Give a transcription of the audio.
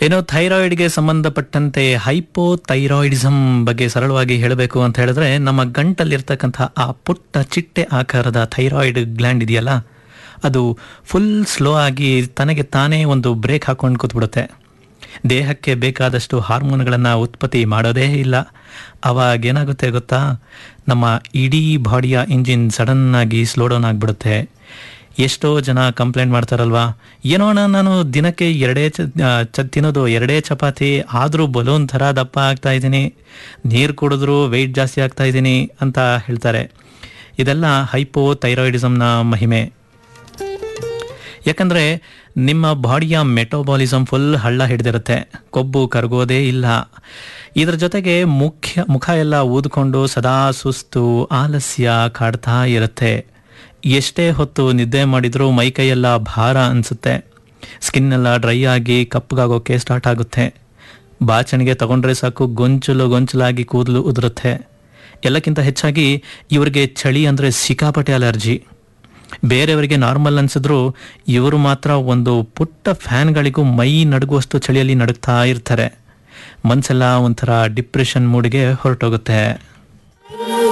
ಏನೋ ಥೈರಾಯ್ಡ್ಗೆ ಸಂಬಂಧಪಟ್ಟಂತೆ ಹೈಪೋಥೈರಾಯ್ಡಿಸಮ್ ಬಗ್ಗೆ ಸರಳವಾಗಿ ಹೇಳಬೇಕು ಅಂತ ಹೇಳಿದ್ರೆ ನಮ್ಮ ಗಂಟಲ್ಲಿರ್ತಕ್ಕಂಥ ಆ ಪುಟ್ಟ ಚಿಟ್ಟೆ ಆಕಾರದ ಥೈರಾಯ್ಡ್ ಗ್ಲ್ಯಾಂಡ್ ಇದೆಯಲ್ಲ ಅದು ಫುಲ್ ಸ್ಲೋ ಆಗಿ ತನಗೆ ತಾನೇ ಒಂದು ಬ್ರೇಕ್ ಹಾಕೊಂಡು ಕೂತ್ಬಿಡುತ್ತೆ ದೇಹಕ್ಕೆ ಬೇಕಾದಷ್ಟು ಹಾರ್ಮೋನ್ಗಳನ್ನು ಉತ್ಪತ್ತಿ ಮಾಡೋದೇ ಇಲ್ಲ ಅವಾಗ ಏನಾಗುತ್ತೆ ಗೊತ್ತಾ ನಮ್ಮ ಇಡೀ ಬಾಡಿಯ ಇಂಜಿನ್ ಸಡನ್ ಆಗಿ ಸ್ಲೋ ಡೌನ್ ಆಗಿಬಿಡುತ್ತೆ ಎಷ್ಟೋ ಜನ ಕಂಪ್ಲೇಂಟ್ ಮಾಡ್ತಾರಲ್ವಾ ಏನೋ ಅಣ್ಣ ನಾನು ದಿನಕ್ಕೆ ಎರಡೇ ಚ ಆ, ಚ ತಿನ್ನೋದು ಎರಡೇ ಚಪಾತಿ ಆದರೂ ಬಲೂನ್ ಥರ ದಪ್ಪ ಆಗ್ತಾ ಇದ್ದೀನಿ ನೀರು ಕುಡಿದ್ರೂ ವೆಯ್ಟ್ ಜಾಸ್ತಿ ಆಗ್ತಾ ಇದ್ದೀನಿ ಅಂತ ಹೇಳ್ತಾರೆ ಇದೆಲ್ಲ ಹೈಪೋ ಥೈರಾಯ್ಡಿಸಮ್ನ ಮಹಿಮೆ ಯಾಕಂದ್ರೆ ನಿಮ್ಮ ಬಾಡಿಯ ಮೆಟೋಬಾಲಿಸಮ್ ಫುಲ್ ಹಳ್ಳ ಹಿಡಿದಿರುತ್ತೆ ಕೊಬ್ಬು ಕರಗೋದೇ ಇಲ್ಲ ಇದರ ಜೊತೆಗೆ ಮುಖ್ಯ ಮುಖ ಎಲ್ಲ ಊದ್ಕೊಂಡು ಸದಾ ಸುಸ್ತು ಆಲಸ್ಯ ಕಾಡ್ತಾ ಇರುತ್ತೆ ಎಷ್ಟೇ ಹೊತ್ತು ನಿದ್ದೆ ಮಾಡಿದ್ರೂ ಮೈಕೈಯೆಲ್ಲ ಭಾರ ಅನಿಸುತ್ತೆ ಸ್ಕಿನ್ ಎಲ್ಲ ಡ್ರೈ ಆಗಿ ಕಪ್ಪಗಾಗೋಕೆ ಸ್ಟಾರ್ಟ್ ಆಗುತ್ತೆ ಬಾಚಣಿಗೆ ತಗೊಂಡ್ರೆ ಸಾಕು ಗೊಂಚಲು ಗೊಂಚಲಾಗಿ ಕೂದಲು ಉದುರುತ್ತೆ ಎಲ್ಲಕ್ಕಿಂತ ಹೆಚ್ಚಾಗಿ ಇವರಿಗೆ ಚಳಿ ಅಂದರೆ ಸಿಕ್ಕಾಪಟ್ಟೆ ಅಲರ್ಜಿ ಬೇರೆಯವರಿಗೆ ನಾರ್ಮಲ್ ಅನ್ಸಿದ್ರು ಇವರು ಮಾತ್ರ ಒಂದು ಪುಟ್ಟ ಫ್ಯಾನ್ಗಳಿಗೂ ಮೈ ನಡುಗುವಷ್ಟು ಚಳಿಯಲ್ಲಿ ನಡುಗ್ತಾ ಇರ್ತಾರೆ ಮನ್ಸೆಲ್ಲ ಒಂಥರ ಡಿಪ್ರೆಷನ್ ಮೂಡ್ಗೆ ಹೊರಟೋಗುತ್ತೆ